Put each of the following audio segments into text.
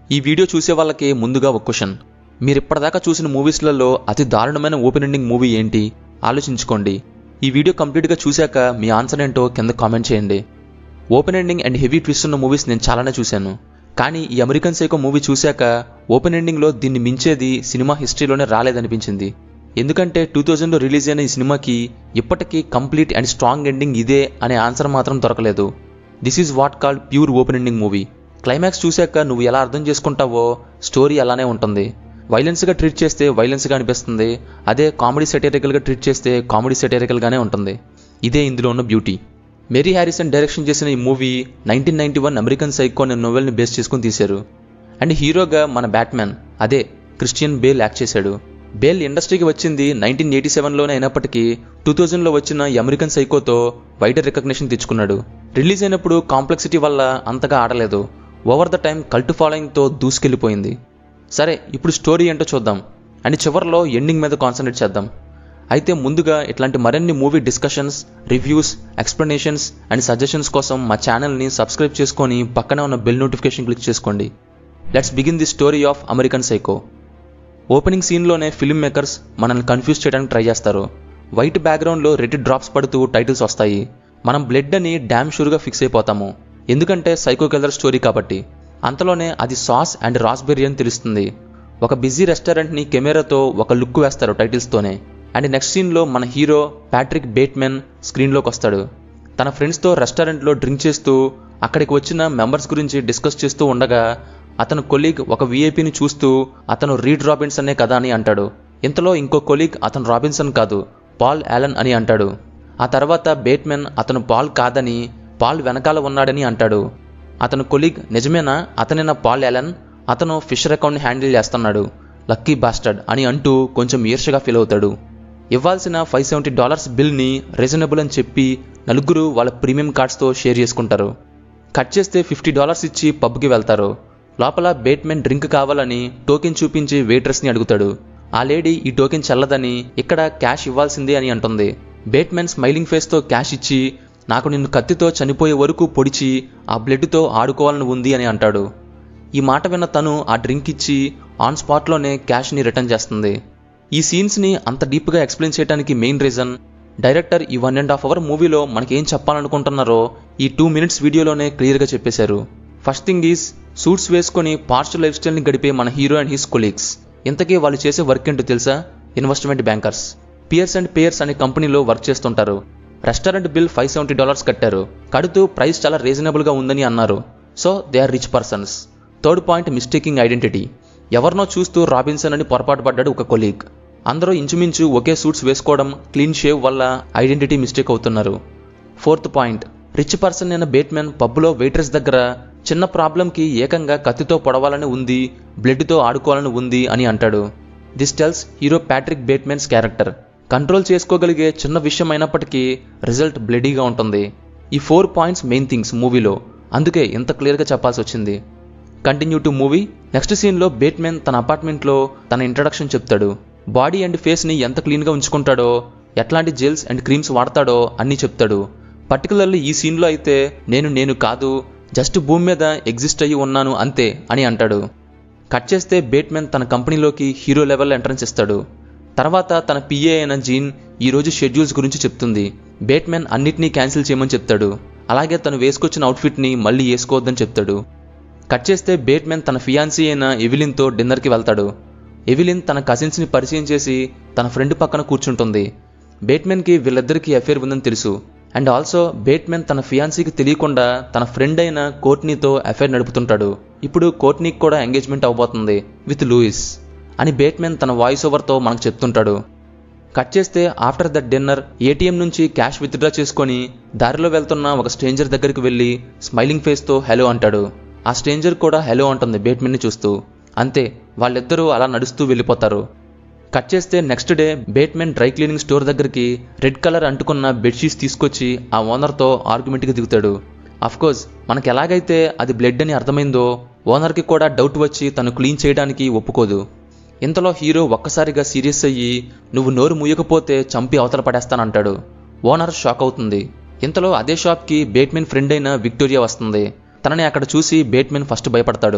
ఈ వీడియో చూసే వాళ్ళకి ముందుగా ఒక క్వశ్చన్ మీరు ఇప్పటిదాకా చూసిన మూవీస్లలో అతి దారుణమైన ఓపెన్ ఎండింగ్ మూవీ ఏంటి ఆలోచించుకోండి ఈ వీడియో కంప్లీట్గా చూశాక మీ ఆన్సర్ ఏంటో కింద కామెంట్ చేయండి open ending and heavy twist ఉన్న మూవీస్ నేను చాలానే చూశాను కానీ ఈ అమెరికన్ సైకో మూవీ చూశాక ఓపెన్ ఎండింగ్లో దీన్ని మించేది సినిమా హిస్టరీలోనే రాలేదనిపించింది ఎందుకంటే టూ థౌజండ్లో రిలీజ్ అయిన ఈ సినిమాకి ఇప్పటికీ కంప్లీట్ అండ్ స్ట్రాంగ్ ఎండింగ్ ఇదే అనే ఆన్సర్ మాత్రం దొరకలేదు this is what called pure open ending movie climax చూశాక నువ్వు ఎలా అర్థం చేసుకుంటావో స్టోరీ అలానే ఉంటుంది వైలెన్స్గా ట్రీట్ చేస్తే వైలెన్స్గా అనిపిస్తుంది అదే కామెడీ సెటరికల్గా ట్రీట్ చేస్తే కామెడీ సెటరికల్గానే ఉంటుంది ఇదే ఇందులో ఉన్న బ్యూటీ మేరీ హ్యారిసన్ డైరెక్షన్ చేసిన ఈ movie nineteen ninety one American psycho అనే నోవెల్ని బేస్ చేసుకుని తీశారు అండ్ హీరోగా మన బ్యాట్మ్యాన్ అదే క్రిస్టియన్ బేల్ యాక్ట్ చేశాడు బేల్ ఇండస్ట్రీకి వచ్చింది నైన్టీన్ ఎయిటీ సెవెన్లోనే అయినప్పటికీ టూ థౌజండ్లో వచ్చిన ఈ అమెరికన్ సైకోతో వైడర్ రికగ్నిషన్ తెచ్చుకున్నాడు రిలీజ్ అయినప్పుడు కాంప్లెక్సిటీ వల్ల అంతగా ఆడలేదు ఓవర్ ద టైం కల్ట్ ఫాలోయింగ్తో దూసుకెళ్ళిపోయింది సరే ఇప్పుడు స్టోరీ ఏంటో చూద్దాం అండ్ చివరిలో ఎండింగ్ మీద కాన్సన్ట్రేట్ చేద్దాం అయితే ముందుగా ఇట్లాంటి మరిన్ని movie discussions reviews explanations and suggestions కోసం మా ఛానల్ని సబ్స్క్రైబ్ చేసుకొని పక్కనే ఉన్న బెల్ నోటిఫికేషన్ క్లిక్ చేసుకోండి let's begin the story of American psycho opening సీన్లోనే ఫిల్మ్ మేకర్స్ మనల్ని కన్ఫ్యూజ్ చేయడానికి ట్రై చేస్తారు వైట్ బ్యాక్గ్రౌండ్లో రెడ్ డ్రాప్స్ పడుతూ టైటిల్స్ వస్తాయి మనం బ్లడ్ అని డ్యామ్ షూర్గా ఫిక్స్ అయిపోతాము ఎందుకంటే సైకో కిల్లర్ స్టోరీ కాబట్టి అంతలోనే అది సాస్ అండ్ రాస్బెర్రీ అని తెలుస్తుంది ఒక బిజీ రెస్టారెంట్ని కెమెరాతో ఒక లుక్ వేస్తారు టైటిల్స్తోనే అండ్ నెక్స్ట్ సీన్లో మన హీరో ప్యాట్రిక్ బేట్మెన్ స్క్రీన్లోకి వస్తాడు తన ఫ్రెండ్స్తో రెస్టారెంట్లో డ్రింక్ చేస్తూ అక్కడికి వచ్చిన మెంబర్స్ గురించి డిస్కస్ చేస్తూ ఉండగా అతను కొలీగ్ ఒక వీఐపీని చూస్తూ అతను రీడ్ రాబిన్సనే కదా అని అంటాడు ఇంతలో ఇంకో కొలీగ్ అతను రాబిన్సన్ కాదు పాల్ యాలన్ అని అంటాడు ఆ తర్వాత బేట్మెన్ అతను పాల్ కాదని పాల్ వెనకాల ఉన్నాడని అంటాడు అతను కొలీగ్ నిజమేనా అతనేనా పాల్ యాలన్ అతను ఫిషర్ అకౌంట్ని హ్యాండిల్ చేస్తున్నాడు లక్కీ బాస్టర్డ్ అని అంటూ కొంచెం ఈర్షగా ఫీల్ అవుతాడు ఇవ్వాల్సిన ఫైవ్ సెవెంటీ డాలర్స్ బిల్ని రీజనబుల్ అని చెప్పి నలుగురు వాళ్ళ ప్రీమియం కార్డ్స్తో షేర్ చేసుకుంటారు కట్ చేస్తే ఫిఫ్టీ డాలర్స్ ఇచ్చి పబ్కి వెళ్తారు లోపల బేట్మెన్ డ్రింక్ కావాలని టోకెన్ చూపించి వెయిట్రెస్ని అడుగుతాడు ఆ లేడీ ఈ టోకెన్ చల్లదని ఇక్కడ క్యాష్ ఇవ్వాల్సిందే అని అంటుంది బేట్మెన్ స్మైలింగ్ ఫేస్తో క్యాష్ ఇచ్చి నాకు నిన్ను కత్తితో చనిపోయే వరకు పొడిచి ఆ బ్లడ్తో ఆడుకోవాలని ఉంది అని అంటాడు ఈ మాట విన్న తను ఆ డ్రింక్ ఇచ్చి ఆన్ స్పాట్లోనే క్యాష్ని రిటర్న్ చేస్తుంది ఈ సీన్స్ని అంత డీప్గా ఎక్స్ప్లెయిన్ చేయడానికి మెయిన్ రీజన్ డైరెక్టర్ ఈ వన్ అండ్ హాఫ్ అవర్ మూవీలో మనకేం చెప్పాలనుకుంటున్నారో ఈ టూ మినిట్స్ వీడియోలోనే క్లియర్గా చెప్పేశారు ఫస్ట్ థింగ్ ఈజ్ సూట్స్ వేసుకొని పాస్ట్ లైఫ్ స్టైల్ని గడిపే మన హీరో అండ్ హిస్ కొలీగ్స్ ఇంతకీ వాళ్ళు చేసే వర్క్ ఏంటో తెలుసా investment bankers Pierce and Pierce అనే కంపెనీలో వర్క్ చేస్తుంటారు restaurant bill five seventy dollars కట్టారు కడుతూ ప్రైస్ చాలా రీజనబుల్గా ఉందని అన్నారు so they are rich persons third point mistaking identity ఎవరినో చూస్తూ రాబిన్సన్ అని పొరపాటు పడ్డాడు ఒక కొలీగ్ అందరూ ఇంచుమించు ఒకే సూట్స్ వేసుకోవడం క్లీన్ షేవ్ వల్ల ఐడెంటిటీ మిస్టేక్ అవుతున్నారు ఫోర్త్ పాయింట్ రిచ్ పర్సన్ అయిన బేట్మెన్ పబ్లో వెయిట్రెస్ దగ్గర చిన్న ప్రాబ్లంకి ఏకంగా కత్తితో పొడవాలని ఉంది బ్లడ్తో ఆడుకోవాలని ఉంది అని అంటాడు this tells hero Patrick Bateman's character control చేసుకోగలిగే చిన్న విషయం అయినప్పటికీ రిజల్ట్ బ్లడీగా ఉంటుంది ఈ ఫోర్ పాయింట్స్ మెయిన్ థింగ్స్ మూవీలో అందుకే ఇంత క్లియర్గా చెప్పాల్సి వచ్చింది కంటిన్యూ టు మూవీ నెక్స్ట్ సీన్లో బేట్మెన్ తన అపార్ట్మెంట్లో తన ఇంట్రడక్షన్ చెప్తాడు బాడీ అండ్ ఫేస్ని ఎంత క్లీన్గా ఉంచుకుంటాడో ఎట్లాంటి జెల్స్ అండ్ క్రీమ్స్ వాడతాడో అన్నీ చెప్తాడు పర్టికులర్లీ ఈ సీన్లో అయితే నేను నేను కాదు జస్ట్ భూమి మీద ఎగ్జిస్ట్ అయ్యి ఉన్నాను అంతే అని అంటాడు కట్ చేస్తే బేట్మెన్ తన కంపెనీలోకి హీరో లెవెల్ ఎంట్రన్స్ ఇస్తాడు తర్వాత తన పిఏ అయిన జీన్ ఈరోజు షెడ్యూల్స్ గురించి చెప్తుంది బేట్మెన్ అన్నిటినీ క్యాన్సిల్ చేయమని చెప్తాడు అలాగే తను వేసుకొచ్చిన అవుట్ఫిట్ని మళ్ళీ వేసుకోవద్దని చెప్తాడు కట్ చేస్తే బేట్మెన్ తన ఫియాన్సీ అయిన ఎవిలిన్తో డిన్నర్కి వెళ్తాడు ఎవిలిన్ తన కజిన్స్ని పరిచయం చేసి తన ఫ్రెండ్ పక్కన కూర్చుంటుంది బేట్మెన్కి వీళ్ళిద్దరికీ అఫేర్ ఉందని తెలుసు అండ్ ఆల్సో బేట్మెన్ తన ఫియాన్సీకి తెలియకుండా తన ఫ్రెండ్ అయిన కోట్నీతో అఫేర్ నడుపుతుంటాడు ఇప్పుడు కోట్నీకి కూడా ఎంగేజ్మెంట్ అవబోతుంది విత్ లూయిస్ అని బేట్మెన్ తన వాయిస్ ఓవర్తో మనకు చెప్తుంటాడు కట్ చేస్తే ఆఫ్టర్ దట్ డిన్నర్ ఏటీఎం నుంచి క్యాష్ విత్డ్రా చేసుకొని దారిలో వెళ్తున్న ఒక స్ట్రేంజర్ దగ్గరికి వెళ్ళి స్మైలింగ్ ఫేస్తో హలో అంటాడు ఆ స్ట్రేంజర్ కూడా హలో అంటుంది బేట్మెన్ని చూస్తూ అంతే వాళ్ళిద్దరూ అలా నడుస్తూ వెళ్ళిపోతారు కట్ చేస్తే next day Bateman dry cleaning store దగ్గరికి రెడ్ కలర్ అంటుకున్న బెడ్షీట్స్ తీసుకొచ్చి ఆ ఓనర్తో ఆర్గ్యుమెంట్కి దిగుతాడు కోర్స్ మనకి ఎలాగైతే అది బ్లడ్ అని అర్థమైందో ఓనర్కి కూడా డౌట్ వచ్చి తను క్లీన్ చేయడానికి ఒప్పుకోదు ఇంతలో హీరో ఒక్కసారిగా సీరియస్ అయ్యి నువ్వు నోరు మూయకపోతే చంపి అవతల పడేస్తానంటాడు ఓనర్ షాక్ అవుతుంది ఇంతలో అదే షాప్కి బేట్మెన్ ఫ్రెండ్ అయిన విక్టోరియా వస్తుంది తనని అక్కడ చూసి బేట్మెన్ ఫస్ట్ భయపడతాడు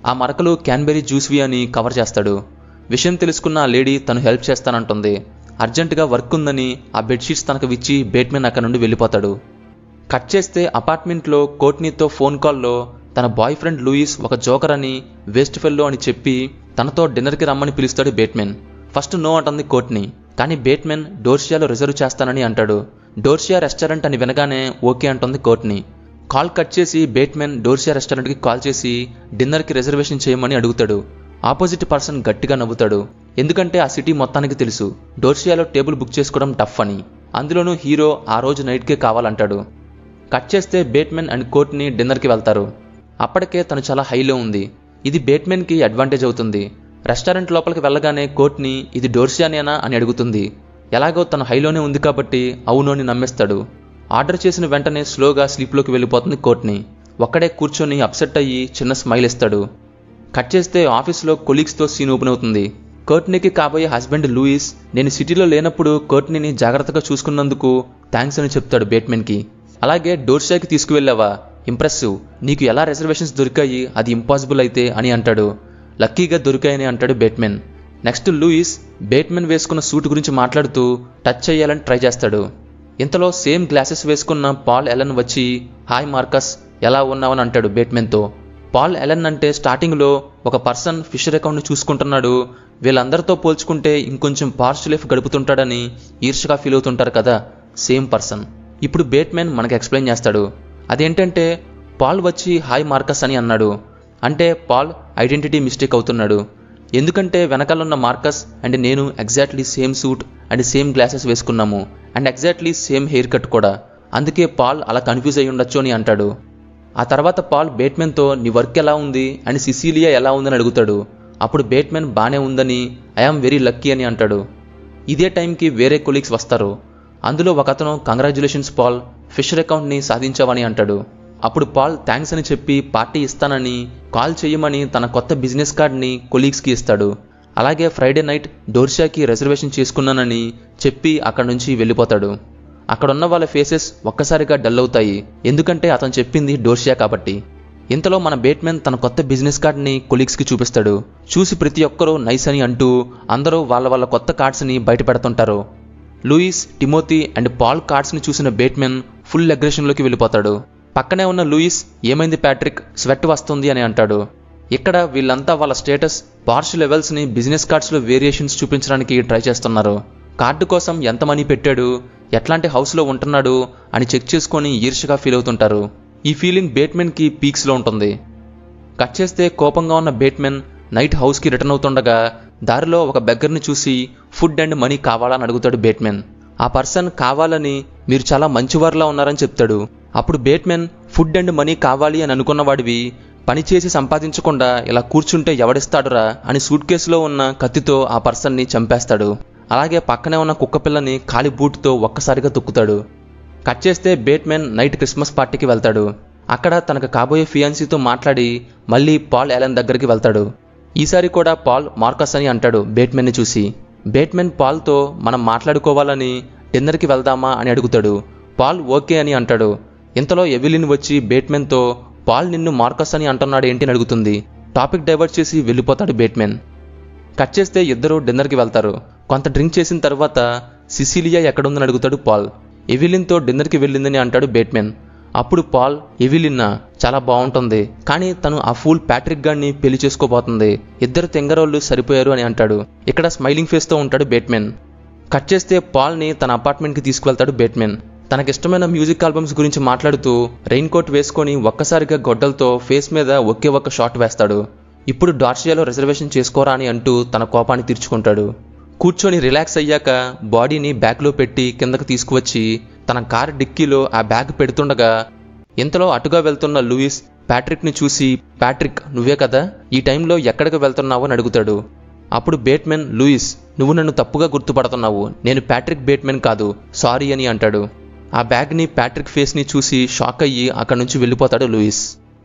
ఆ మరకలు క్యాన్బెరీ జ్యూస్వి అని కవర్ చేస్తాడు విషయం తెలుసుకున్న ఆ లేడీ తను హెల్ప్ చేస్తానంటుంది అర్జెంటుగా వర్క్ ఉందని ఆ బెడ్షీట్స్ తనకు ఇచ్చి బేట్మెన్ అక్కడ నుండి వెళ్ళిపోతాడు కట్ చేస్తే అపార్ట్మెంట్లో కోట్నీతో ఫోన్ కాల్లో తన బాయ్ ఫ్రెండ్ లూయిస్ ఒక జోకర్ అని వేస్ట్ ఫెల్లో అని చెప్పి తనతో డిన్నర్కి రమ్మని పిలుస్తాడు బేట్మెన్ ఫస్ట్ నో అంటుంది కోట్ని కానీ బేట్మెన్ డోర్షియాలో రిజర్వ్ చేస్తానని అంటాడు డోర్షియా రెస్టారెంట్ అని వినగానే ఓకే అంటుంది కోట్ని కాల్ కట్ చేసి బేట్మెన్ డోర్షియా రెస్టారెంట్కి కాల్ చేసి డిన్నర్కి రిజర్వేషన్ చేయమని అడుగుతాడు ఆపోజిట్ పర్సన్ గట్టిగా నవ్వుతాడు ఎందుకంటే ఆ సిటీ మొత్తానికి తెలుసు డోర్షియాలో టేబుల్ బుక్ చేసుకోవడం టఫ్ అని అందులోనూ హీరో ఆ రోజు నైట్కే కావాలంటాడు కట్ చేస్తే బేట్మెన్ అండ్ కోట్ని డిన్నర్కి వెళ్తారు అప్పటికే తను చాలా హైలో ఉంది ఇది బేట్మెన్కి అడ్వాంటేజ్ అవుతుంది రెస్టారెంట్ లోపలికి వెళ్ళగానే కోట్ని ఇది డోర్షియానేనా అని అడుగుతుంది ఎలాగో తను హైలోనే ఉంది కాబట్టి అవును అని నమ్మేస్తాడు ఆర్డర్ చేసిన వెంటనే స్లోగా స్లీప్లోకి వెళ్ళిపోతుంది కోట్ని ఒక్కడే కూర్చొని అప్సెట్ అయ్యి చిన్న స్మైల్ ఇస్తాడు కట్ చేస్తే ఆఫీస్లో కొలీగ్స్తో సీన్ ఓపెన్ అవుతుంది కోర్ట్నీకి కాబోయే హస్బెండ్ లూయిస్ నేను సిటీలో లేనప్పుడు కోర్ట్నీని జాగ్రత్తగా చూసుకున్నందుకు థ్యాంక్స్ అని చెప్తాడు బేట్మెన్కి అలాగే డోర్షాకి తీసుకువెళ్ళావా ఇంప్రెసివ్ నీకు ఎలా రిజర్వేషన్స్ దొరికాయి అది ఇంపాసిబుల్ అయితే అని అంటాడు లక్కీగా దొరికాయని అంటాడు బేట్మెన్ నెక్స్ట్ లూయిస్ బేట్మెన్ వేసుకున్న సూట్ గురించి మాట్లాడుతూ టచ్ చేయాలని ట్రై చేస్తాడు ఇంతలో సేమ్ గ్లాసెస్ వేసుకున్న పాల్ ఎలన్ వచ్చి హాయ్ మార్కస్ ఎలా ఉన్నావని అంటాడు బేట్మెన్తో పాల్ ఎలన్ అంటే స్టార్టింగ్లో ఒక పర్సన్ ఫిషర్ అకౌంట్ని చూసుకుంటున్నాడు వీళ్ళందరితో పోల్చుకుంటే ఇంకొంచెం పార్ష్ లైఫ్ గడుపుతుంటాడని ఈర్షగా ఫీల్ అవుతుంటారు కదా సేమ్ పర్సన్ ఇప్పుడు బేట్మెన్ మనకు ఎక్స్ప్లెయిన్ చేస్తాడు అదేంటంటే పాల్ వచ్చి హాయ్ మార్కస్ అని అన్నాడు అంటే పాల్ ఐడెంటిటీ మిస్టేక్ అవుతున్నాడు ఎందుకంటే వెనకాలన్న మార్కస్ అండ్ నేను exactly same suit and same glasses వేసుకున్నాము and exactly same hair cut కూడా అందుకే పాల్ అలా కన్ఫ్యూజ్ అయి ఉండొచ్చు అని అంటాడు ఆ తర్వాత పాల్ బేట్మెన్తో నీ వర్క్ ఎలా ఉంది అండ్ సిసీలియా ఎలా ఉందని అడుగుతాడు అప్పుడు బేట్మెన్ బానే ఉందని ఐఆమ్ వెరీ లక్కీ అని అంటాడు ఇదే టైంకి వేరే కొలీగ్స్ వస్తారు అందులో ఒక అతను కంగ్రాచులేషన్స్ పాల్ ఫిషర్ అకౌంట్ని సాధించావని అంటాడు అప్పుడు పాల్ థ్యాంక్స్ అని చెప్పి పార్టీ ఇస్తానని కాల్ చేయమని తన కొత్త బిజినెస్ కార్డ్ని కొలీగ్స్కి ఇస్తాడు అలాగే ఫ్రైడే నైట్ డోర్షాకి రిజర్వేషన్ చేసుకున్నానని చెప్పి అక్కడి నుంచి వెళ్ళిపోతాడు అక్కడున్న వాళ్ళ ఫేసెస్ ఒక్కసారిగా డల్ అవుతాయి ఎందుకంటే అతను చెప్పింది డోర్షియా కాబట్టి ఇంతలో మన బేట్మెన్ తన కొత్త బిజినెస్ కార్డ్ని కొలీగ్స్కి చూపిస్తాడు చూసి ప్రతి ఒక్కరూ నైస్ అని అంటూ అందరూ వాళ్ళ వాళ్ళ కొత్త కార్డ్స్ని బయట పెడుతుంటారు లూయిస్ టిమోతి అండ్ పాల్ కార్డ్స్ని చూసిన బేట్మెన్ ఫుల్ అగ్రెషన్లోకి వెళ్ళిపోతాడు పక్కనే ఉన్న లూయిస్ ఏమైంది ప్యాట్రిక్ స్వెట్ వస్తుంది అని అంటాడు ఇక్కడ వీళ్ళంతా వాళ్ళ స్టేటస్ పార్ష్ లెవెల్స్ని బిజినెస్ కార్డ్స్లో వేరియేషన్స్ చూపించడానికి ట్రై చేస్తున్నారు కార్డు కోసం ఎంత మనీ పెట్టాడు ఎట్లాంటి హౌస్లో ఉంటున్నాడు అని చెక్ చేసుకొని ఈర్ష్యగా ఫీల్ అవుతుంటారు ఈ ఫీలింగ్ బేట్మెన్కి పీక్స్లో ఉంటుంది కట్ చేస్తే కోపంగా ఉన్న బేట్మెన్ నైట్ హౌస్కి రిటర్న్ అవుతుండగా దారిలో ఒక బెగ్గర్ని చూసి ఫుడ్ అండ్ మనీ కావాలని అడుగుతాడు బేట్మెన్ ఆ పర్సన్ కావాలని మీరు చాలా మంచివారిలా ఉన్నారని చెప్తాడు అప్పుడు బేట్మెన్ ఫుడ్ అండ్ మనీ కావాలి అని అనుకున్నవాడివి పని చేసి సంపాదించకుండా ఇలా కూర్చుంటే ఎవడిస్తాడురా అని సూట్ కేసులో ఉన్న కత్తితో ఆ పర్సన్ని చంపేస్తాడు అలాగే పక్కనే ఉన్న కుక్కపిల్లని ఖాళీ బూట్తో ఒక్కసారిగా తొక్కుతాడు కట్ చేస్తే బేట్మెన్ నైట్ క్రిస్మస్ పార్టీకి వెళ్తాడు అక్కడ తనకు కాబోయే ఫియాన్సీతో మాట్లాడి మళ్ళీ పాల్ ఎలన్ దగ్గరికి వెళ్తాడు ఈసారి కూడా పాల్ మార్కస్ అని అంటాడు బేట్మెన్ని చూసి బేట్మెన్ పాల్తో మనం మాట్లాడుకోవాలని డిన్నర్కి వెళ్దామా అని అడుగుతాడు పాల్ ఓకే అని అంటాడు ఇంతలో ఎవిలిన్ వచ్చి బేట్మెన్తో పాల్ నిన్ను మార్కస్ అని అంటున్నాడు ఏంటి అని అడుగుతుంది టాపిక్ డైవర్ట్ చేసి వెళ్ళిపోతాడు బేట్మెన్ కట్ చేస్తే ఇద్దరు డిన్నర్కి వెళ్తారు కొంత డ్రింక్ చేసిన తర్వాత సిసిలియా ఎక్కడుందని అడుగుతాడు పాల్ ఎవిలిన్తో డిన్నర్కి వెళ్ళిందని అంటాడు బేట్మెన్ అప్పుడు పాల్ ఎవిలిన్నా చాలా బాగుంటుంది కానీ తను ఆ ఫూల్ ప్యాట్రిక్ గాడిని పెళ్లి చేసుకోబోతుంది ఇద్దరు తెంగరోళ్ళు సరిపోయారు అని అంటాడు ఇక్కడ స్మైలింగ్ ఫేస్తో ఉంటాడు బేట్మెన్ కట్ చేస్తే పాల్ని తన అపార్ట్మెంట్కి తీసుకువెళ్తాడు బేట్మెన్ తనకిష్టమైన మ్యూజిక్ ఆల్బమ్స్ గురించి మాట్లాడుతూ రెయిన్ కోట్ వేసుకొని ఒక్కసారిగా గొడ్డలతో ఫేస్ మీద ఒకే ఒక్క షాట్ వేస్తాడు ఇప్పుడు డార్షియాలో రిజర్వేషన్ చేసుకోరా అని అంటూ తన కోపాన్ని తీర్చుకుంటాడు కూర్చొని రిలాక్స్ అయ్యాక బాడీని బ్యాగ్లో పెట్టి కిందకు తీసుకువచ్చి తన కార్ డిక్కీలో ఆ బ్యాగ్ పెడుతుండగా ఇంతలో అటుగా వెళ్తున్న లూయిస్ ప్యాట్రిక్ని చూసి ప్యాట్రిక్ నువ్వే కదా ఈ టైంలో ఎక్కడికి వెళ్తున్నావు అని అడుగుతాడు అప్పుడు బేట్మెన్ లూయిస్ నువ్వు నన్ను తప్పుగా గుర్తుపడుతున్నావు నేను ప్యాట్రిక్ బేట్మెన్ కాదు సారీ అని అంటాడు ఆ బ్యాగ్ని ప్యాట్రిక్ ఫేస్ని చూసి షాక్ అయ్యి అక్కడి నుంచి వెళ్ళిపోతాడు లూయిస్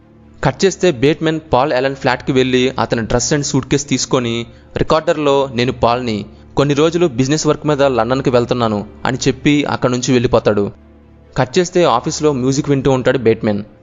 కట్ చేస్తే బేట్మెన్ పాల్ ఎలన్ ఫ్లాట్కి వెళ్ళి అతని డ్రెస్ అండ్ సూట్ కేస్ తీసుకొని రికార్డర్లో నేను పాల్ని కొన్ని రోజులు బిజినెస్ వర్క్ మీద లండన్కి వెళ్తున్నాను అని చెప్పి అక్కడి నుంచి వెళ్ళిపోతాడు కట్ చేస్తే ఆఫీస్లో మ్యూజిక్ వింటూ ఉంటాడు బేట్మెన్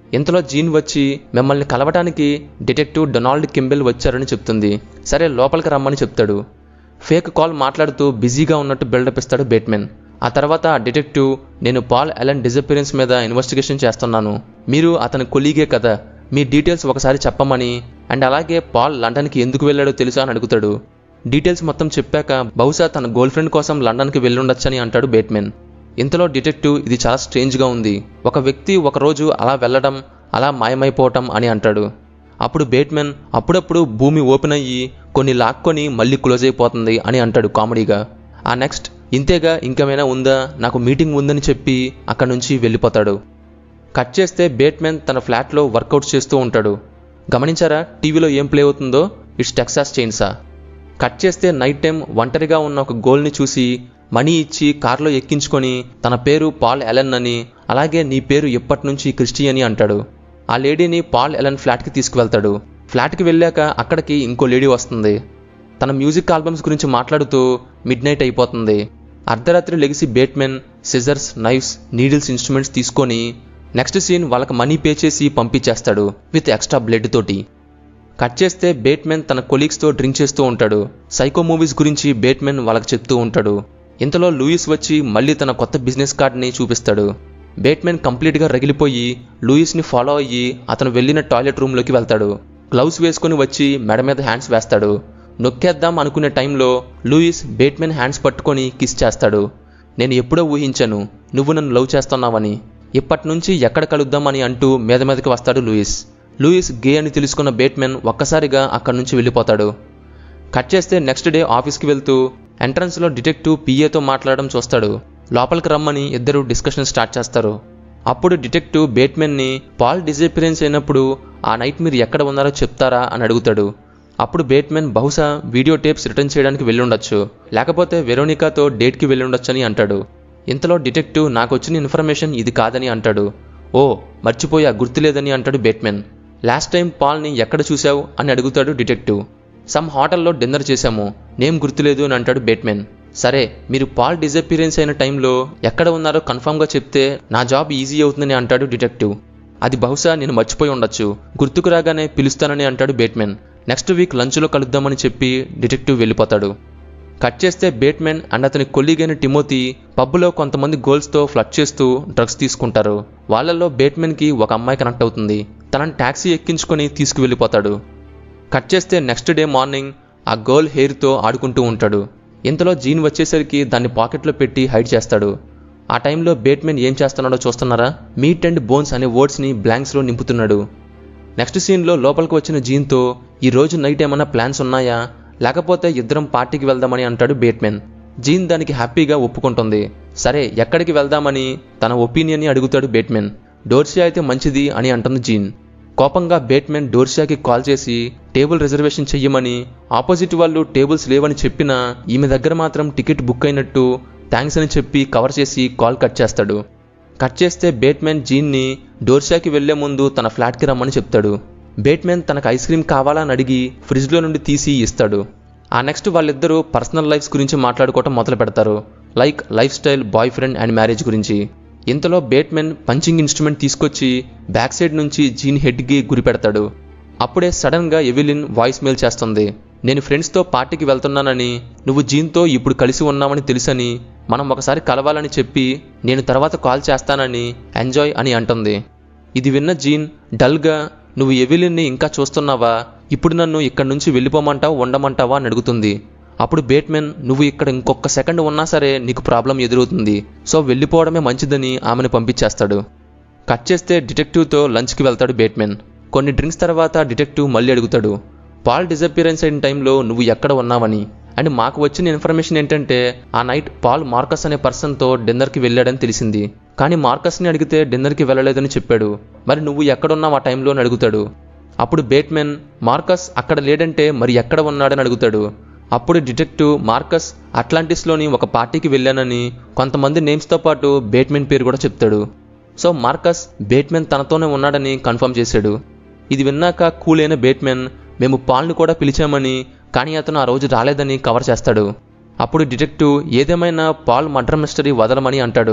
ఇంతలో జీన్ వచ్చి మిమ్మల్ని కలవటానికి డిటెక్టివ్ డొనాల్డ్ కింబెల్ వచ్చారని చెప్తుంది సరే లోపలికి రమ్మని చెప్తాడు ఫేక్ కాల్ మాట్లాడుతూ బిజీగా ఉన్నట్టు బిల్డప్ ఇస్తాడు బేట్మెన్ ఆ తర్వాత ఆ డిటెక్టివ్ నేను పాల్ అలన్ డిజపిరెన్స్ మీద ఇన్వెస్టిగేషన్ చేస్తున్నాను మీరు అతని కొలీగే కదా మీ డీటెయిల్స్ ఒకసారి చెప్పమని అండ్ అలాగే పాల్ లండన్కి ఎందుకు వెళ్ళాడో తెలుసా అని అడుగుతాడు డీటెయిల్స్ మొత్తం చెప్పాక బహుశా తన గర్ల్ ఫ్రెండ్ కోసం లండన్కి వెళ్ళుండొచ్చని అంటాడు బేట్మెన్ ఇంతలో డిటెక్టివ్ ఇది చాలా స్ట్రేంజ్గా ఉంది ఒక వ్యక్తి ఒకరోజు అలా వెళ్ళడం అలా మాయమైపోవటం అని అంటాడు అప్పుడు బేట్మెన్ అప్పుడప్పుడు భూమి ఓపెన్ అయ్యి కొన్ని లాక్కొని మళ్ళీ క్లోజ్ అయిపోతుంది అని అంటాడు కామెడీగా ఆ నెక్స్ట్ ఇంతేగా ఇంకేమైనా ఉందా నాకు మీటింగ్ ఉందని చెప్పి అక్కడి నుంచి వెళ్ళిపోతాడు కట్ చేస్తే బేట్మెన్ తన ఫ్లాట్లో వర్కౌట్ చేస్తూ ఉంటాడు గమనించారా టీవీలో ఏం ప్లే అవుతుందో ఇట్స్ టెక్సాస్ చైన్సా కట్ చేస్తే నైట్ టైం ఒంటరిగా ఉన్న ఒక గోల్ని చూసి మనీ ఇచ్చి కారులో ఎక్కించుకొని తన పేరు పాల్ ఎలన్ అని అలాగే నీ పేరు ఎప్పటి నుంచి క్రిస్టి అని అంటాడు ఆ లేడీని పాల్ ఎలన్ ఫ్లాట్కి తీసుకువెళ్తాడు ఫ్లాట్కి వెళ్ళాక అక్కడికి ఇంకో లేడీ వస్తుంది తన మ్యూజిక్ ఆల్బమ్స్ గురించి మాట్లాడుతూ మిడ్ నైట్ అయిపోతుంది అర్ధరాత్రి లెగిసి Bateman scissors knives needles instruments తీసుకొని నెక్స్ట్ సీన్ వాళ్ళకి మనీ పే చేసి పంపించేస్తాడు విత్ ఎక్స్ట్రా బ్లడ్ తోటి కట్ చేస్తే బేట్మెన్ తన కొలీగ్స్తో డ్రింక్ చేస్తూ ఉంటాడు సైకో మూవీస్ గురించి బేట్మెన్ వాళ్ళకి చెప్తూ ఉంటాడు ఇంతలో లూయిస్ వచ్చి మళ్ళీ తన కొత్త బిజినెస్ కార్డ్ని చూపిస్తాడు బేట్మెన్ కంప్లీట్గా రగిలిపోయి లూయిస్ని ఫాలో అయ్యి అతను వెళ్ళిన టాయిలెట్ రూమ్లోకి వెళ్తాడు గ్లౌస్ వేసుకొని వచ్చి మెడ మీద హ్యాండ్స్ వేస్తాడు నొక్కేద్దాం అనుకునే టైంలో లూయిస్ బేట్మెన్ హ్యాండ్స్ పట్టుకొని కిస్ చేస్తాడు నేను ఎప్పుడో ఊహించాను నువ్వు నన్ను లవ్ చేస్తున్నావని ఇప్పటి నుంచి ఎక్కడ కలుద్దామని అంటూ మీద మీదకి వస్తాడు లూయిస్ లూయిస్ గే అని తెలుసుకున్న బేట్మెన్ ఒక్కసారిగా అక్కడి నుంచి వెళ్ళిపోతాడు కట్ చేస్తే నెక్స్ట్ డే ఆఫీస్కి వెళ్తూ ఎంట్రన్స్లో డిటెక్టివ్ పిఏతో మాట్లాడడం చూస్తాడు లోపలికి రమ్మని ఇద్దరు డిస్కషన్ స్టార్ట్ చేస్తారు అప్పుడు డిటెక్టివ్ బేట్మెన్ని పాల్ డిజపిరెన్స్ అయినప్పుడు ఆ నైట్ మీరు ఎక్కడ ఉన్నారో చెప్తారా అని అడుగుతాడు అప్పుడు బేట్మెన్ బహుశా వీడియో టేప్స్ రిటర్న్ చేయడానికి వెళ్ళుండొచ్చు లేకపోతే వెరోనికాతో డేట్కి వెళ్ళుండొచ్చని అంటాడు ఇంతలో డిటెక్టివ్ నాకు వచ్చిన ఇన్ఫర్మేషన్ ఇది కాదని అంటాడు ఓ మర్చిపోయా గుర్తులేదని అంటాడు బేట్మెన్ లాస్ట్ టైం పాల్ని ఎక్కడ చూశావు అని అడుగుతాడు డిటెక్టివ్ సమ్ హోటల్లో డిన్నర్ చేశాము నేమ్ గుర్తులేదు అని అంటాడు బేట్మెన్ సరే మీరు పాల్ డిజపిరెన్స్ అయిన టైంలో ఎక్కడ ఉన్నారో కన్ఫామ్గా చెప్తే నా జాబ్ ఈజీ అవుతుందని అంటాడు డిటెక్టివ్ అది బహుశా నేను మర్చిపోయి ఉండొచ్చు గుర్తుకు రాగానే పిలుస్తానని అంటాడు బేట్మెన్ నెక్స్ట్ వీక్ లంచ్లో కలుద్దామని చెప్పి డిటెక్టివ్ వెళ్ళిపోతాడు కట్ చేస్తే బేట్మెన్ అండ్ అతని కొలీగ్ అయిన టిమోతి పబ్లో కొంతమంది గోల్స్తో ఫ్లడ్ చేస్తూ డ్రగ్స్ తీసుకుంటారు వాళ్ళల్లో బేట్మెన్కి ఒక అమ్మాయి కనెక్ట్ అవుతుంది తనని ట్యాక్సీ ఎక్కించుకొని తీసుకువెళ్ళిపోతాడు కట్ చేస్తే నెక్స్ట్ డే మార్నింగ్ ఆ గర్ల్ హెయిర్తో ఆడుకుంటూ ఉంటాడు ఇంతలో జీన్ వచ్చేసరికి దాన్ని పాకెట్లో పెట్టి హైడ్ చేస్తాడు ఆ టైంలో బేట్మెన్ ఏం చేస్తున్నాడో చూస్తున్నారా మీట్ అండ్ బోన్స్ అనే వర్డ్స్ని బ్లాంక్స్లో నింపుతున్నాడు నెక్స్ట్ సీన్లో లోపలికి వచ్చిన జీన్తో ఈ రోజు నైట్ ఏమైనా ప్లాన్స్ ఉన్నాయా లేకపోతే ఇద్దరం పార్టీకి వెళ్దామని అంటాడు బేట్మెన్ జీన్ దానికి హ్యాపీగా ఒప్పుకుంటుంది సరే ఎక్కడికి వెళ్దామని తన ఒపీనియన్ని అడుగుతాడు బేట్మెన్ డోర్సియా అయితే మంచిది అని అంటుంది జీన్ కోపంగా బేట్మెన్ డోర్సియాకి కాల్ చేసి టేబుల్ రిజర్వేషన్ చెయ్యమని ఆపోజిట్ వాళ్ళు టేబుల్స్ లేవని చెప్పినా ఈమె దగ్గర మాత్రం టికెట్ బుక్ అయినట్టు థ్యాంక్స్ అని చెప్పి కవర్ చేసి కాల్ కట్ చేస్తాడు కట్ చేస్తే బేట్మెన్ జీన్ని డోర్షాకి వెళ్లే ముందు తన ఫ్లాట్కి రమ్మని చెప్తాడు బేట్మెన్ తనకు ఐస్ క్రీమ్ కావాలని అడిగి ఫ్రిడ్జ్లో నుండి తీసి ఇస్తాడు ఆ నెక్స్ట్ వాళ్ళిద్దరూ పర్సనల్ లైఫ్స్ గురించి మాట్లాడుకోవటం మొదలు పెడతారు like life style boy friend and marriage గురించి ఇంతలో బేట్మెన్ పంచింగ్ ఇన్స్ట్రుమెంట్ తీసుకొచ్చి బ్యాక్ సైడ్ నుంచి జీన్ హెడ్కి గురి పెడతాడు అప్పుడే సడన్గా ఎవిలిన్ వాయిస్ మెయిల్ చేస్తుంది నేను ఫ్రెండ్స్తో పార్టీకి వెళ్తున్నానని నువ్వు జీన్తో ఇప్పుడు కలిసి ఉన్నామని తెలుసని మనం ఒకసారి కలవాలని చెప్పి నేను తర్వాత కాల్ చేస్తానని ఎంజాయ్ అని అంటుంది ఇది విన్న జీన్ డల్గా నువ్వు ఎవిలిన్ని ఇంకా చూస్తున్నావా ఇప్పుడు నన్ను ఇక్కడి నుంచి వెళ్ళిపోమంటావా ఉండమంటావా అని అడుగుతుంది అప్పుడు బేట్మెన్ నువ్వు ఇక్కడ ఇంకొక సెకండ్ ఉన్నా సరే నీకు ప్రాబ్లం ఎదురవుతుంది సో వెళ్ళిపోవడమే మంచిదని ఆమెను పంపించేస్తాడు కట్ చేస్తే డిటెక్టివ్తో లంచ్కి వెళ్తాడు బేట్మెన్ కొన్ని డ్రింక్స్ తర్వాత డిటెక్టివ్ మళ్ళీ అడుగుతాడు పాల్ డిజపిరెన్స్ అయిన టైంలో నువ్వు ఎక్కడ ఉన్నావని అండ్ మాకు వచ్చిన ఇన్ఫర్మేషన్ ఏంటంటే ఆ నైట్ పాల్ మార్కస్ అనే పర్సన్తో డిన్నర్కి వెళ్ళాడని తెలిసింది కానీ మార్కస్ని అడిగితే డిన్నర్కి వెళ్ళలేదని చెప్పాడు మరి నువ్వు ఎక్కడున్నావు ఆ టైంలో అని అడుగుతాడు అప్పుడు బేట్మెన్ మార్కస్ అక్కడ లేడంటే మరి ఎక్కడ ఉన్నాడని అడుగుతాడు అప్పుడు డిటెక్టివ్ మార్కస్ అట్లాంటిస్లోని ఒక పార్టీకి వెళ్ళానని కొంతమంది నేమ్స్తో పాటు బేట్మెన్ పేరు కూడా చెప్తాడు సో మార్కస్ బేట్మెన్ తనతోనే ఉన్నాడని కన్ఫర్మ్ చేశాడు ఇది విన్నాక కూల్ అయిన బేట్మెన్ మేము పాల్ని కూడా పిలిచామని కానీ అతను ఆ రోజు రాలేదని కవర్ చేస్తాడు అప్పుడు డిటెక్టివ్ ఏదేమైనా పాల్ మర్డర్ మిస్టరీ వదలమని అంటాడు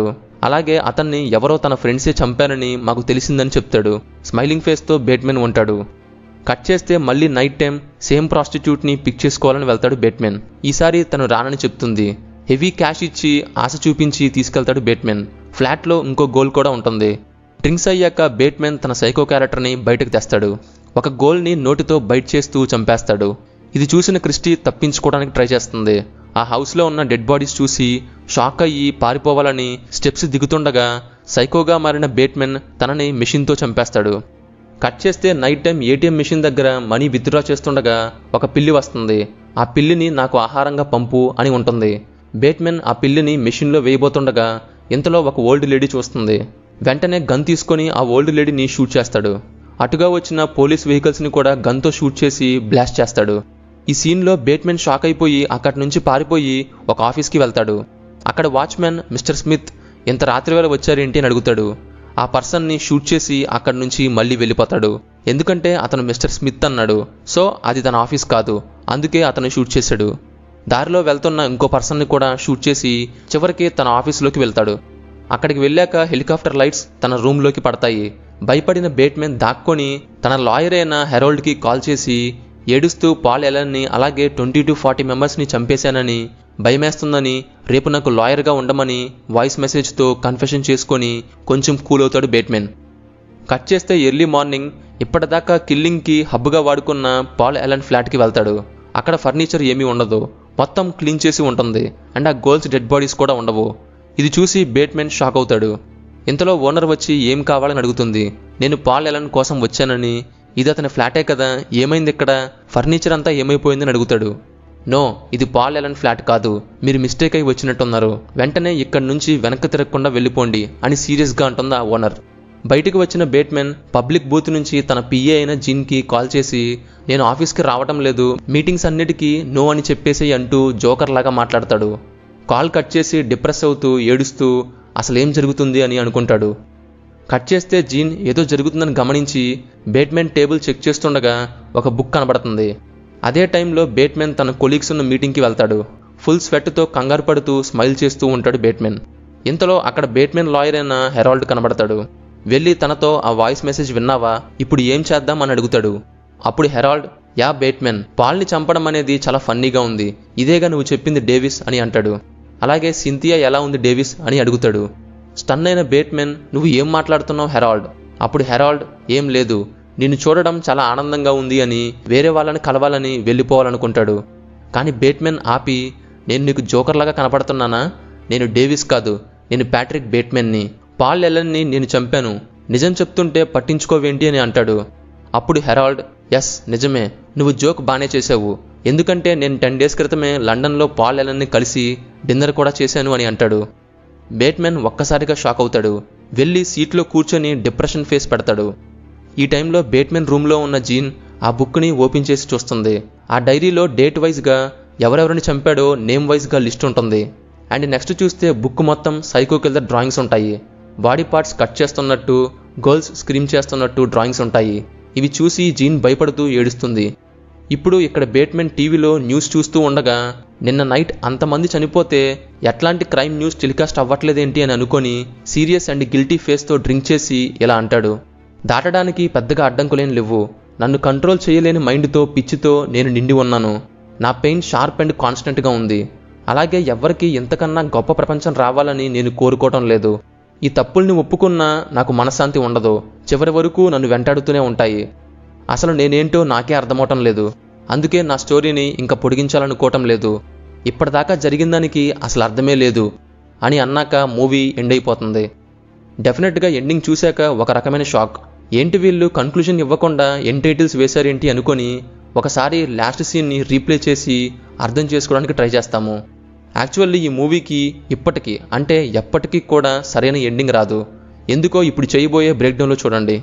అలాగే అతన్ని ఎవరో తన ఫ్రెండ్సే చంపారని మాకు తెలిసిందని చెప్తాడు స్మైలింగ్ ఫేస్తో బేట్మెన్ ఉంటాడు కట్ చేస్తే మళ్ళీ నైట్ టైం సేమ్ ప్రాస్టిట్యూట్ని పిక్ చేసుకోవాలని వెళ్తాడు బేట్మెన్ ఈసారి తను రానని చెప్తుంది హెవీ క్యాష్ ఇచ్చి ఆశ చూపించి తీసుకెళ్తాడు బేట్మెన్ ఫ్లాట్లో ఇంకో గోల్ కూడా ఉంటుంది డ్రింక్స్ అయ్యాక బేట్మెన్ తన సైకో క్యారెక్టర్ని బయటకు తెస్తాడు ఒక గోల్ని నోటితో బైట్ చేస్తూ చంపేస్తాడు ఇది చూసిన క్రిస్టీ తప్పించుకోవడానికి ట్రై చేస్తుంది ఆ హౌస్లో ఉన్న డెడ్ బాడీస్ చూసి షాక్ అయ్యి పారిపోవాలని స్టెప్స్ దిగుతుండగా సైకోగా మారిన బేట్మెన్ తనని మెషిన్తో చంపేస్తాడు కట్ చేస్తే నైట్ టైం ఏటీఎం మిషన్ దగ్గర మనీ విత్డ్రా చేస్తుండగా ఒక పిల్లి వస్తుంది ఆ పిల్లిని నాకు ఆహారంగా పంపు అని ఉంటుంది బేట్మెన్ ఆ పిల్లిని మెషిన్లో వేయబోతుండగా ఇంతలో ఒక ఓల్డ్ లేడీ చూస్తుంది వెంటనే గన్ తీసుకొని ఆ ఓల్డ్ లేడీని షూట్ చేస్తాడు అటుగా వచ్చిన పోలీస్ వెహికల్స్ని కూడా గన్తో షూట్ చేసి బ్లాస్ట్ చేస్తాడు ఈ సీన్లో బేట్మెన్ షాక్ అయిపోయి అక్కడి నుంచి పారిపోయి ఒక ఆఫీస్కి వెళ్తాడు అక్కడ వాచ్మెన్ మిస్టర్ స్మిత్ ఇంత రాత్రి వేళ వచ్చారేంటి అని అడుగుతాడు ఆ పర్సన్ని షూట్ చేసి అక్కడి నుంచి మళ్ళీ వెళ్ళిపోతాడు ఎందుకంటే అతను మిస్టర్ స్మిత్ అన్నాడు సో అది తన ఆఫీస్ కాదు అందుకే అతను షూట్ చేశాడు దారిలో వెళ్తున్న ఇంకో పర్సన్ని కూడా షూట్ చేసి చివరికి తన ఆఫీస్లోకి వెళ్తాడు అక్కడికి వెళ్ళాక హెలికాప్టర్ లైట్స్ తన రూమ్లోకి పడతాయి భయపడిన బేట్మెన్ దాక్కొని తన లాయర్ అయిన హెరాల్డ్కి కాల్ చేసి ఏడుస్తూ పాల్ ఎలన్ని అలాగే ట్వంటీ టు ఫార్టీ మెంబర్స్ని చంపేశానని భయమేస్తుందని రేపు నాకు లాయర్గా ఉండమని వాయిస్ మెసేజ్తో కన్ఫెషన్ చేసుకొని కొంచెం కూల్ అవుతాడు బేట్మెన్ కట్ చేస్తే ఎర్లీ మార్నింగ్ ఇప్పటిదాకా కిల్లింగ్కి హబ్గా వాడుకున్న పాల్ ఎలన్ ఫ్లాట్కి వెళ్తాడు అక్కడ ఫర్నిచర్ ఏమీ ఉండదు మొత్తం క్లీన్ చేసి ఉంటుంది అండ్ ఆ గోల్స్ డెడ్ బాడీస్ కూడా ఉండవు ఇది చూసి బేట్మెన్ షాక్ అవుతాడు ఇంతలో ఓనర్ వచ్చి ఏం కావాలని అడుగుతుంది నేను పాల్ ఎలన్ కోసం వచ్చానని ఇది అతని ఫ్లాటే కదా ఏమైంది ఇక్కడ ఫర్నిచర్ అంతా ఏమైపోయిందని అడుగుతాడు నో ఇది పాల్ ఎలన్ ఫ్లాట్ కాదు మీరు మిస్టేక్ అయి వచ్చినట్టున్నారు వెంటనే ఇక్కడి నుంచి వెనక్కి తిరగకుండా వెళ్ళిపోండి అని సీరియస్గా అంటుంది ఆ ఓనర్ బయటికి వచ్చిన బేట్మెన్ పబ్లిక్ బూత్ నుంచి తన పిఏ అయిన జిన్కి కాల్ చేసి నేను ఆఫీస్కి రావటం లేదు మీటింగ్స్ అన్నిటికీ నో అని చెప్పేసి అంటూ జోకర్ లాగా మాట్లాడతాడు కాల్ కట్ చేసి డిప్రెస్ అవుతూ ఏడుస్తూ అసలు ఏం జరుగుతుంది అని అనుకుంటాడు కట్ చేస్తే జీన్ ఏదో జరుగుతుందని గమనించి బేట్మెన్ టేబుల్ చెక్ చేస్తుండగా ఒక బుక్ కనబడుతుంది అదే టైంలో బేట్మెన్ తన కొలీగ్స్ ఉన్న మీటింగ్కి వెళ్తాడు ఫుల్ స్వెట్తో కంగారు పడుతూ స్మైల్ చేస్తూ ఉంటాడు బేట్మెన్ ఇంతలో అక్కడ బేట్మెన్ లాయర్ అయిన హెరాల్డ్ కనబడతాడు వెళ్ళి తనతో ఆ వాయిస్ మెసేజ్ విన్నావా ఇప్పుడు ఏం చేద్దాం అని అడుగుతాడు అప్పుడు హెరాల్డ్ యా బేట్మెన్ పాల్ని చంపడం అనేది చాలా ఫన్నీగా ఉంది ఇదేగా నువ్వు చెప్పింది డేవిస్ అని అంటాడు అలాగే సింథియా ఎలా ఉంది డేవిస్ అని అడుగుతాడు స్టన్ అయిన బేట్మెన్ నువ్వు ఏం మాట్లాడుతున్నావు హెరాల్డ్ అప్పుడు హెరాల్డ్ ఏం లేదు నిన్ను చూడడం చాలా ఆనందంగా ఉంది అని వేరే వాళ్ళని కలవాలని వెళ్ళిపోవాలనుకుంటాడు కానీ బేట్మెన్ ఆపి నేను నీకు జోకర్లాగా కనపడుతున్నానా నేను డేవిస్ కాదు నేను ప్యాట్రిక్ బేట్మెన్ని పాల్ ఎలన్ని నేను చంపాను నిజం చెప్తుంటే పట్టించుకోవేంటి అని అంటాడు అప్పుడు హెరాల్డ్ ఎస్ నిజమే నువ్వు జోక్ బానే చేసావు ఎందుకంటే నేను టెన్ డేస్ క్రితమే లండన్లో పాల్ ఎలన్ని కలిసి డిన్నర్ కూడా చేశాను అని అంటాడు బేట్మెన్ ఒక్కసారిగా షాక్ అవుతాడు వెళ్ళి సీట్లో కూర్చొని డిప్రెషన్ ఫేస్ పెడతాడు ఈ టైంలో బేట్మెన్ రూమ్లో ఉన్న జీన్ ఆ బుక్ని ఓపెన్ చేసి చూస్తుంది ఆ డైరీలో డేట్ వైజ్గా ఎవరెవరిని చంపాడో నేమ్ వైజ్గా లిస్ట్ ఉంటుంది అండ్ నెక్స్ట్ చూస్తే బుక్ మొత్తం సైకో కిల్లర్ డ్రాయింగ్స్ ఉంటాయి బాడీ పార్ట్స్ కట్ చేస్తున్నట్టు గర్ల్స్ స్క్రీమ్ చేస్తున్నట్టు డ్రాయింగ్స్ ఉంటాయి ఇవి చూసి జీన్ భయపడుతూ ఏడుస్తుంది ఇప్పుడు ఇక్కడ బేట్మెన్ టీవీలో న్యూస్ చూస్తూ ఉండగా నిన్న నైట్ అంతమంది చనిపోతే ఎట్లాంటి క్రైమ్ న్యూస్ టెలికాస్ట్ అవ్వట్లేదేంటి అని అనుకొని సీరియస్ అండ్ గిల్టీ ఫేస్తో డ్రింక్ చేసి ఇలా అంటాడు దాటడానికి పెద్దగా అడ్డంకులేం లేవు నన్ను కంట్రోల్ చేయలేని మైండ్తో పిచ్చితో నేను నిండి ఉన్నాను నా పెయిన్ షార్ప్ అండ్ కాన్స్టెంట్గా ఉంది అలాగే ఎవ్వరికి ఇంతకన్నా గొప్ప ప్రపంచం రావాలని నేను కోరుకోవటం లేదు ఈ తప్పుల్ని ఒప్పుకున్నా నాకు మనశ్శాంతి ఉండదు చివరి వరకు నన్ను వెంటాడుతూనే ఉంటాయి అసలు నేనేంటో నాకే అర్థమవటం లేదు అందుకే నా స్టోరీని ఇంకా పొడిగించాలనుకోవటం లేదు ఇప్పటిదాకా జరిగిన దానికి అసలు అర్థమే లేదు అని అన్నాక మూవీ ఎండ్ అయిపోతుంది డెఫినెట్గా ఎండింగ్ చూశాక ఒక రకమైన షాక్ ఏంటి వీళ్ళు కన్క్లూజన్ ఇవ్వకుండా ఎన్ టైటిల్స్ వేశారేంటి అనుకొని ఒకసారి లాస్ట్ సీన్ని రీప్లే చేసి అర్థం చేసుకోవడానికి ట్రై చేస్తాము యాక్చువల్లీ ఈ మూవీకి ఇప్పటికీ అంటే ఎప్పటికీ కూడా సరైన ఎండింగ్ రాదు ఎందుకో ఇప్పుడు చేయబోయే బ్రేక్డౌన్లో చూడండి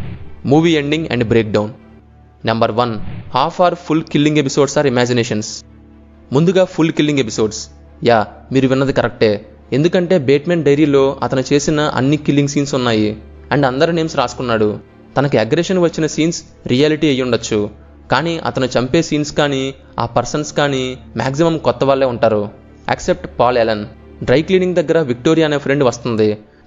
movie ending and break down number one half or full killing episodes are imaginations ముందుగా ఫుల్ కిల్లింగ్ ఎపిసోడ్స్ యా మీరు విన్నది కరెక్టే ఎందుకంటే బేట్మెన్ డైరీలో అతను చేసిన అన్ని కిల్లింగ్ సీన్స్ ఉన్నాయి అండ్ అందరి నేమ్స్ రాసుకున్నాడు తనకి అగ్రెషన్ వచ్చిన సీన్స్ రియాలిటీ అయ్యి ఉండొచ్చు కానీ అతను చంపే సీన్స్ కానీ ఆ పర్సన్స్ కానీ మ్యాక్సిమం కొత్త వాళ్ళే ఉంటారు accept Paul Allen dry cleaning దగ్గర విక్టోరియా అనే ఫ్రెండ్ వస్తుంది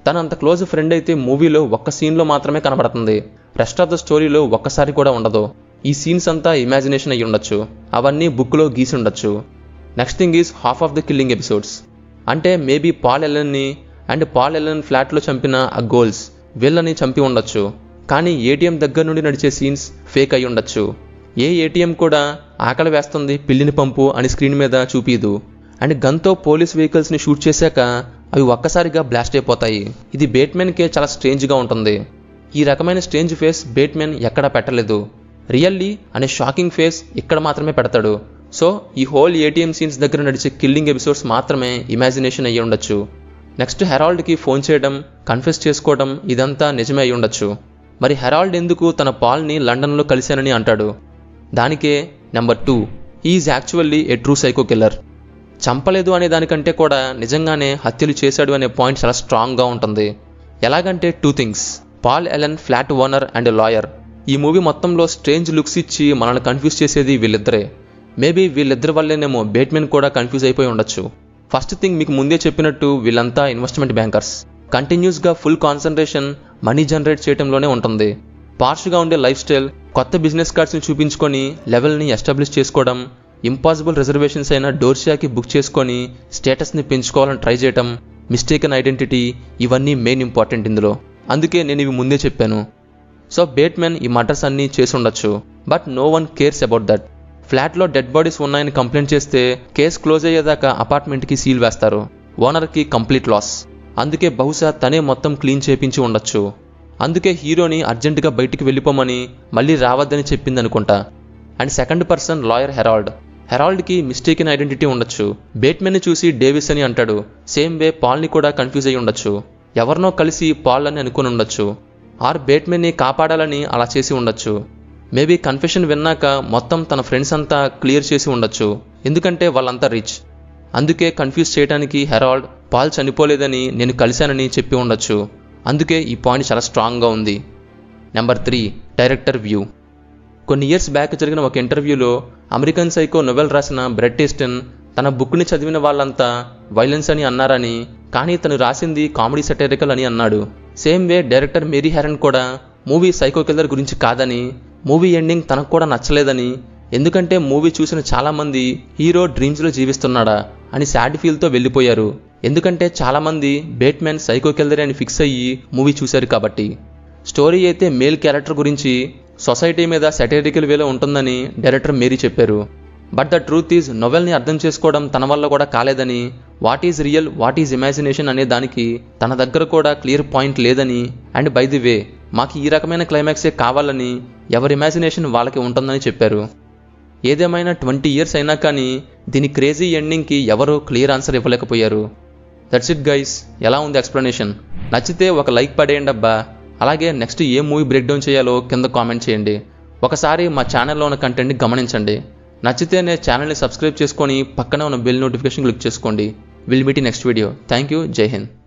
తన అంత క్లోజ్ ఫ్రెండ్ అయితే మూవీలో ఒక్క సీన్లో మాత్రమే కనబడుతుంది రెస్ట్ ఆఫ్ ద స్టోరీలో ఒక్కసారి కూడా ఉండదు ఈ సీన్స్ అంతా ఇమాజినేషన్ అయ్యి ఉండొచ్చు అవన్నీ బుక్లో గీసి ఉండొచ్చు next thing is half of the killing episodes అంటే మేబీ పాల్ ఎలన్ని అండ్ పాల్ ఎలన్ ఫ్లాట్లో చంపిన ఆ గోల్స్ వీళ్ళని చంపి ఉండొచ్చు కానీ ఏటీఎం దగ్గర నుండి నడిచే సీన్స్ ఫేక్ అయి ఉండొచ్చు ఏ ఏటీఎం కూడా ఆకలి వేస్తుంది పిల్లిని పంపు అని స్క్రీన్ మీద చూపిదు అండ్ గన్తో పోలీస్ వెహికల్స్ని షూట్ చేశాక అవి ఒక్కసారిగా బ్లాస్ట్ అయిపోతాయి ఇది బేట్మెన్కే చాలా స్ట్రేంజ్గా ఉంటుంది ఈ రకమైన స్ట్రేంజ్ ఫేస్ బేట్మెన్ ఎక్కడా పెట్టలేదు రియల్లీ అనే షాకింగ్ ఫేస్ ఇక్కడ మాత్రమే పెడతాడు సో ఈ హోల్ ఏటీఎం సీన్స్ దగ్గర నడిచే కిల్లింగ్ ఎపిసోడ్స్ మాత్రమే ఇమాజినేషన్ అయ్యి ఉండొచ్చు నెక్స్ట్ హెరాల్డ్కి ఫోన్ చేయడం కన్ఫెస్ చేసుకోవడం ఇదంతా నిజమే అయి ఉండొచ్చు మరి హెరాల్డ్ ఎందుకు తన పాల్ని లండన్లో కలిశానని అంటాడు దానికే number two is actually a true psycho killer చంపలేదు అనే దానికంటే కూడా నిజంగానే హత్యలు చేశాడు అనే పాయింట్ చాలా స్ట్రాంగ్గా ఉంటుంది ఎలాగంటే two things Paul Allen flat owner and lawyer ఈ మూవీ మొత్తంలో స్ట్రేంజ్ లుక్స్ ఇచ్చి మనల్ని కన్ఫ్యూజ్ చేసేది వీళ్ళిద్దరే మేబీ వీళ్ళిద్దరి వల్లేనేమో బేట్మెన్ కూడా కన్ఫ్యూజ్ అయిపోయి ఉండొచ్చు ఫస్ట్ థింగ్ మీకు ముందే చెప్పినట్టు వీళ్ళంతా ఇన్వెస్ట్మెంట్ బ్యాంకర్స్ కంటిన్యూస్గా ఫుల్ కాన్సన్ట్రేషన్ మనీ జనరేట్ చేయడంలోనే ఉంటుంది పార్ష్గా ఉండే లైఫ్ స్టైల్ కొత్త బిజినెస్ కార్డ్స్ని చూపించుకొని లెవెల్ని ఎస్టాబ్లిష్ చేసుకోవడం ఇంపాసిబుల్ రిజర్వేషన్స్ అయిన డోర్షియాకి బుక్ చేసుకొని స్టేటస్ని పెంచుకోవాలని ట్రై చేయటం మిస్టేకన్ ఐడెంటిటీ ఇవన్నీ మెయిన్ ఇంపార్టెంట్ ఇందులో అందుకే నేను ఇవి ముందే చెప్పాను సో బేట్మెన్ ఈ మర్డర్స్ అన్నీ చేసి ఉండొచ్చు but no one cares about that ఫ్లాట్లో డెడ్ బాడీస్ ఉన్నాయని కంప్లైంట్ చేస్తే కేసు క్లోజ్ అయ్యేదాకా అపార్ట్మెంట్కి సీల్ వేస్తారు ఓనర్కి కంప్లీట్ లాస్ అందుకే బహుశా తనే మొత్తం క్లీన్ చేపించి ఉండొచ్చు అందుకే హీరోని అర్జెంటుగా బయటికి వెళ్ళిపోమని మళ్ళీ రావద్దని చెప్పింది అనుకుంటా and second person lawyer Harold హెరాల్డ్కి మిస్టేకిన్ ఐడెంటిటీ ఉండొచ్చు బేట్మెన్ని చూసి డేవిస్ అని అంటాడు సేమ్ వే పాల్ని కూడా కన్ఫ్యూజ్ అయి ఉండొచ్చు ఎవరినో కలిసి పాల్ అని అనుకుని ఉండొచ్చు ఆర్ బేట్మెన్ని కాపాడాలని అలా చేసి ఉండొచ్చు మేబీ కన్ఫెషన్ విన్నాక మొత్తం తన ఫ్రెండ్స్ అంతా క్లియర్ చేసి ఉండొచ్చు ఎందుకంటే వాళ్ళంతా రిచ్ అందుకే కన్ఫ్యూజ్ చేయడానికి హెరాల్డ్ పాల్ చనిపోలేదని నేను కలిశానని చెప్పి ఉండొచ్చు అందుకే ఈ పాయింట్ చాలా స్ట్రాంగ్గా ఉంది నెంబర్ త్రీ డైరెక్టర్ వ్యూ కొన్ని ఇయర్స్ బ్యాక్ జరిగిన ఒక ఇంటర్వ్యూలో అమెరికన్ సైకో నొవెల్ రాసిన బ్రెడ్ టేస్టన్ తన బుక్ని చదివిన వాళ్ళంతా వైలెన్స్ అని అన్నారని కానీ తను రాసింది కామెడీ సెటరికల్ అని అన్నాడు same way director Mary Harron కూడా మూవీ సైకో కిల్లర్ గురించి కాదని మూవీ ఎండింగ్ తనకు కూడా నచ్చలేదని ఎందుకంటే మూవీ చూసిన చాలామంది హీరో డ్రీమ్స్లో జీవిస్తున్నాడా అని సాడ్ ఫీల్తో వెళ్ళిపోయారు ఎందుకంటే చాలామంది బేట్మెన్ సైకో కిల్లర్ అని ఫిక్స్ అయ్యి మూవీ చూశారు కాబట్టి స్టోరీ అయితే మేల్ క్యారెక్టర్ గురించి సొసైటీ మీద సెటరికల్ వేలో ఉంటుందని డైరెక్టర్ మేరీ చెప్పారు బట్ ద ట్రూత్ ఈజ్ నొవెల్ని అర్థం చేసుకోవడం తన వల్ల కూడా కాలేదని what is real what is imagination అనే దానికి తన దగ్గర కూడా క్లియర్ పాయింట్ లేదని అండ్ బై ది వే మాకు ఈ రకమైన క్లైమాక్సే కావాలని ఎవరి ఇమాజినేషన్ వాళ్ళకి ఉంటుందని చెప్పారు ఏదేమైనా ట్వంటీ ఇయర్స్ అయినా కానీ దీని క్రేజీ ఎండింగ్కి ఎవరూ క్లియర్ ఆన్సర్ ఇవ్వలేకపోయారు దట్స్ ఇట్ గైస్ ఎలా ఉంది ఎక్స్ప్లెనేషన్ నచ్చితే ఒక లైక్ పడేయండి అబ్బా అలాగే next a movie break down చేయాలో కింద కామెంట్ చేయండి ఒకసారి మా ఛానల్లో ఉన్న కంటెంట్ని గమనించండి నచ్చితే నేను ఛానల్ని సబ్స్క్రైబ్ చేసుకొని పక్కనే ఉన్న బెల్ నోటిఫికేషన్ క్లిక్ చేసుకోండి will meet next video thank you Jai Hind